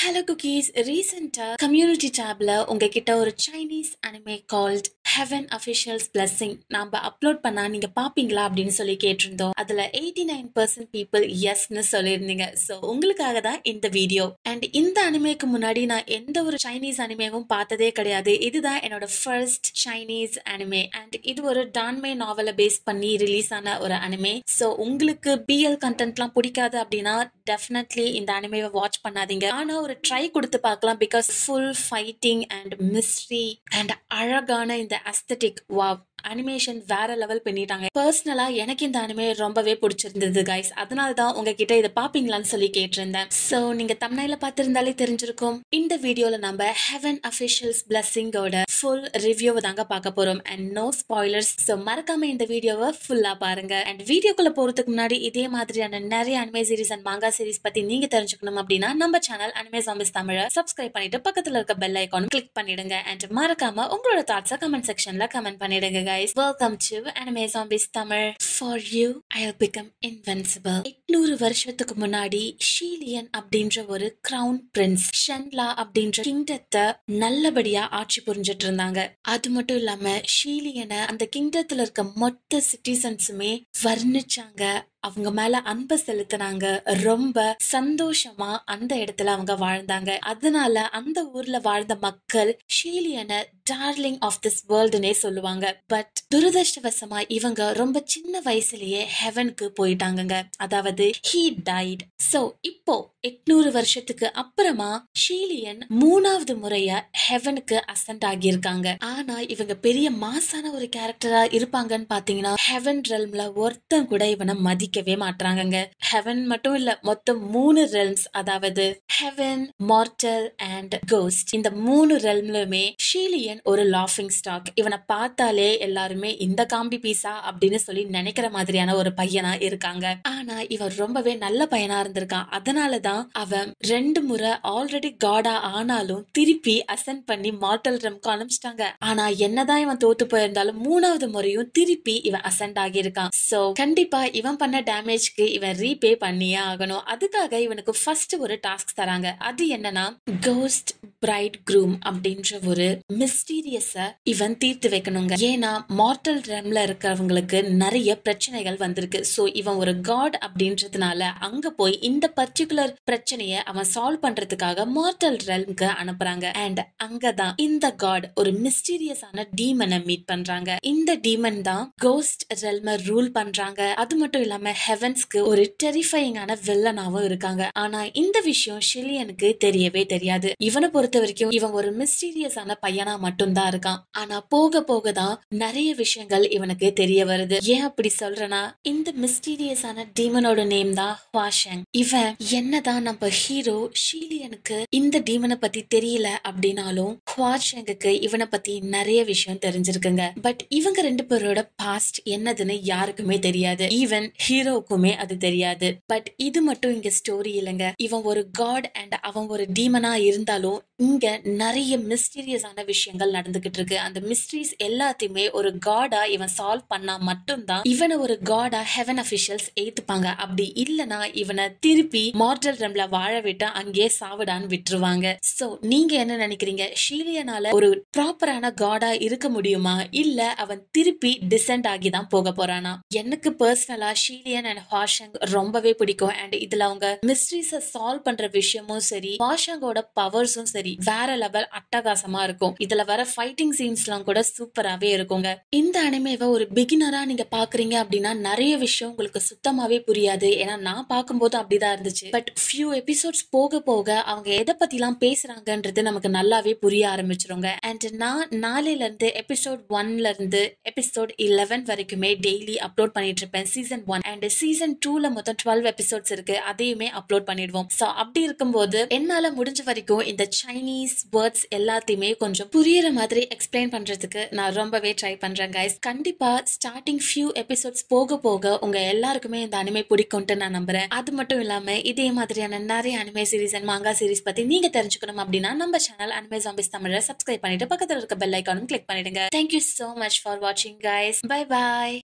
hello cookies ரீசெண்டா community டேப்ல உங்ககிட்ட ஒரு Chinese anime called heaven official's blessing நாம அப்லோட் பண்ணா நீங்க பாப்பீங்களா அப்படின்னு சொல்லி கேட்டிருந்தோம் அதுல எயிட்டி நைன் பர்சன்ட் பீப்புள் எஸ்னு சொல்லியிருந்தீங்க ஸோ உங்களுக்காக தான் இந்த வீடியோ அண்ட் இந்த அனிமேக்கு முன்னாடி நான் எந்த ஒரு சைனீஸ் அனிமேவும் பார்த்ததே கிடையாது இதுதான் என்னோட ஃபர்ஸ்ட் சைனீஸ் அனிமே அண்ட் இது ஒரு டான்மே நாவலை பேஸ் பண்ணி ரிலீஸ் ஆன ஒரு அனிமே ஸோ உங்களுக்கு பிஎல் கண்டென்ட்லாம் பிடிக்காது அப்படின்னா டெஃபினெட்லி இந்த அனிமேவை வாட்ச் பண்ணாதீங்க ஆனா ஒரு ட்ரை கொடுத்து பார்க்கலாம் because full fighting and mystery and அழகான இந்த அஸ்தட்டிக் வாவ் அனிமேஷன் வேற லெவல் பண்ணிட்டாங்க பர்சனலா எனக்கு இந்த அனிமே ரொம்பவே பிடிச்சிருந்தது கைஸ் அதனால தான் உங்ககிட்ட இதை பாப்பீங்களான்னு சொல்லி கேட்டிருந்தேன் ஸோ நீங்க தமிழ்ல பார்த்திருந்தாலே தெரிஞ்சிருக்கும் இந்த வீடியோல நம்ம ஹெவன் அஃபிஷியல்ஸ் பிளஸிங்கோட ஃபுல் ரிவ்யூவை தாங்க பார்க்க போறோம் அண்ட் நோ ஸ்பாய்லர்ஸ் ஸோ மறக்காம இந்த வீடியோவை ஃபுல்லா பாருங்க அண்ட் வீடியோக்குள்ள போறதுக்கு முன்னாடி இதே மாதிரியான நிறைய anime series and manga series பத்தி நீங்க தெரிஞ்சுக்கணும் அப்படின்னா நம்ம channel anime zombies Tamil subscribe பண்ணிட்டு பக்கத்துல இருக்க பெல் ஐக்கான் கிளிக் பண்ணிடுங்க அண்ட் மறக்காம உங்களோட தாட்ஸை கமெண்ட் செக்ஷன்ல கமெண்ட் பண்ணிடுங்க guys welcome to anime zombies Tamil for you I become invincible எட்நூறு வருஷத்துக்கு முன்னாடி ஷீலியன் அப்படின்ற ஒரு கிரவுன் பிரின்ஸ் ஷென்லா அப்படின்ற கிங்டத்தை நல்லபடியா ஆட்சி புரிஞ்சிட்டு இருந்தாங்க அது மட்டும் இல்லாம ஷீலியனை அந்த கிங்டத்துல இருக்க மொத்த சிட்டிசன்ஸுமே வர்ணிச்சாங்க அவங்க மேல அன்பை செலுத்தினாங்க ரொம்ப சந்தோஷமா அந்த இடத்துல அவங்க வாழ்ந்தாங்க அதனால அந்த ஊர்ல வாழ்ந்த மக்கள் ஷீலியனை டார்லிங் ஆஃப் திஸ் வேர்ல்டுனே சொல்லுவாங்க பட் துரதிருஷ்டவசமா இவங்க ரொம்ப சின்ன வயசுலயே ஹெவனுக்கு போயிட்டாங்கங்க அதாவது ஹீ டைட் சோ இப்போ எட்நூறு வருஷத்துக்கு அப்புறமா ஷீலியன் மூணாவது முறையா ஹெவனுக்கு அசன்ட் ஆகியிருக்காங்க ஆனா இவங்க பெரிய மாசான ஒரு கேரக்டரா இருப்பாங்கன்னு பாத்தீங்கன்னா ஹெவன் ரெல்ம்ல ஒருத்தன் கூட இவனை மதிக்கவே மாட்டாங்கங்க ஹெவன் மட்டும் இல்ல மொத்தம் மூணு ரெல்ம்ஸ் அதாவது ஹெவன் மார்டல் அண்ட் கோஸ்ட் இந்த மூணு ரெல்ம்லுமே ஷீலியன் ஒரு லாஃபிங் ஸ்டாக் இவனை பார்த்தாலே எல்லாருமே இந்த காமெடி பீஸா அப்படின்னு சொல்லி நினைக்கிற மாதிரியான ஒரு பையனா இருக்காங்க ஆனா இவன் ரொம்பவே நல்ல பையனா இருந்திருக்கான் அதனாலதான் அவன் ரெண்டு முறை ஆல்ரெடி காடா ஆனாலும் திருப்பி அசென்ட் பண்ணி மார்டல் ரம்க்கு அனுப்பிச்சிட்டாங்க ஆனா என்னதான் இவன் தோத்து போயிருந்தாலும் மூணாவது முறையும் திருப்பி இவன் அசென்ட் ஆகியிருக்கான் சோ கண்டிப்பா இவன் பண்ண டேமேஜ்க்கு இவன் ரீபே பண்ணியே ஆகணும் அதுக்காக இவனுக்கு ஃபர்ஸ்ட் ஒரு டாஸ்க் தராங்க அது என்னன்னா கோஸ்ட் பிரைட் க்ரூம் அப்படின்ற ஒரு மிஸ்டீரியஸ இவன் தீர்த்து வைக்கணுங்க ஏன்னா மார்டல் ரெம்ல இருக்கிறவங்களுக்கு நிறைய பிரச்சனைகள் வந்திருக்கு சோ இவன் ஒரு காட் அப்படின்றதுனால அங்க போய் இந்த பர்டிகுலர் பிரச்சனைய அவன் சால்வ் பண்றதுக்காக மார்டல் ரெல்ம்க்கு அனுப்புறாங்க அண்ட் அங்கதான் இந்த காட் ஒரு மிஸ்டீரியஸான டீமனை மீட் பண்றாங்க இந்த டீமன் தான் கோஸ்ட் ரெல்ம ரூல் பண்றாங்க அது மட்டும் இல்லாம ஹெவன்ஸ்க்கு ஒரு டெரிஃபைங்கான வில்லனாவும் இருக்காங்க ஆனா இந்த விஷயம் ஷிலியனுக்கு தெரியவே தெரியாது இவனை பொறுத்த வரைக்கும் இவன் ஒரு மிஸ்டீரியஸான பையனா மட்டும்தான் இருக்கான் ஆனா போக போக தான் நிறைய விஷயங்கள் இவனுக்கு தெரிய வருது ஏன் அப்படி சொல்றேன்னா இந்த மிஸ்டீரியஸான டீமனோட நேம் தான் ஹுவாஷங் இவன் என்னதான் நம்ம ஹீரோ ஷீலியனுக்கு இந்த டீமனை பத்தி தெரியல அப்படின்னாலும் ஹுவாஷங்குக்கு இவனை பத்தி நிறைய விஷயம் தெரிஞ்சிருக்குங்க பட் இவங்க ரெண்டு பேரோட பாஸ்ட் என்னதுன்னு யாருக்குமே தெரியாது ஈவன் ஹீரோக்குமே அது தெரியாது பட் இது மட்டும் இங்க ஸ்டோரி இல்லைங்க இவன் ஒரு காட் அண்ட் அவன் ஒரு டீமனா இருந்தாலும் இங்க நிறைய மிஸ்டீரியஸான விஷயங்கள் நடந்துகிட்டு இருக்கு அந்த மிஸ்ட்ரிஸ் எல்லாத்தையுமே ஒரு காடா இவன் சால்வ் பண்ணா மட்டும்தான் இவனை ஒரு காடா ஹெவன் அபிஷியல்ஸ் ஏத்துப்பாங்க அப்படி இல்லனா இவனை திருப்பி மார்டல் ரம்ல வாழ விட்டு அங்கேயே சாவிடான்னு விட்டுருவாங்க சோ நீங்க என்ன நினைக்கிறீங்க ஷீலியனால ஒரு ப்ராப்பரான காடா இருக்க முடியுமா இல்ல அவன் திருப்பி டிசென்ட் ஆகி தான் போக போறானா எனக்கு பர்சனலா ஷீலியன் அண்ட் ஹாஷங் ரொம்பவே பிடிக்கும் அண்ட் இதுல அவங்க மிஸ்ட்ரிஸ சால்வ் பண்ற விஷயமும் சரி ஹாஷங்கோட பவர்ஸும் சரி வேற லெவல் அட்டகாசமா இருக்கும் இதுல வர ஃபைட்டிங் சீன்ஸ்லாம் கூட சூப்பராவே இருக்குங்க இந்த அனிமேவை ஒரு பிகினரா நீங்க பாக்குறீங்க அப்படின்னா நிறைய விஷயம் உங்களுக்கு சுத்தமாவே புரியாது ஏன்னா நான் பார்க்கும்போது அப்படிதான் இருந்துச்சு பட் ஃபியூ எபிசோட்ஸ் போக போக அவங்க எதை பத்தி எல்லாம் பேசுறாங்கன்றது நமக்கு நல்லாவே புரிய ஆரம்பிச்சிருங்க அண்ட் நான் நாளையில இருந்து எபிசோட் ஒன்ல இருந்து எபிசோட் இலெவன் வரைக்குமே டெய்லி அப்லோட் பண்ணிட்டு இருப்பேன் சீசன் ஒன் அண்ட் சீசன் டூல மொத்தம் டுவெல் எபிசோட்ஸ் இருக்கு அதையுமே அப்லோட் பண்ணிடுவோம் சோ அப்படி இருக்கும்போது என்னால முடிஞ்ச வரைக்கும் இந்த சைனீஸ் வேர்ட்ஸ் எல்லாத்தையுமே கொஞ்சம் புரியுற மாதிரி எக்ஸ்பிளைன் பண்றதுக்கு நான் ரொம்பவே ட்ரை பண்றேன் கைஸ் கண்டிப்பா ஸ்டார்டிங் ஃபியூ எபிசோட்ஸ் போக போக உங்க எல்லாருக்குமே இந்த அனிமே பிடிக்கும்ட்டு நான் நம்புறேன் அது மட்டும் இல்லாம இதே மாதிரியான நிறைய anime series and manga series பத்தி நீங்க தெரிஞ்சுக்கணும் அப்படின்னா நம்ம channel anime zombies Tamil subscribe பண்ணிட்டு பக்கத்துல இருக்க பெல் ஐக்கானும் கிளிக் பண்ணிடுங்க தேங்க்யூ சோ மச் ஃபார் வாட்சிங் கைஸ் பை பாய்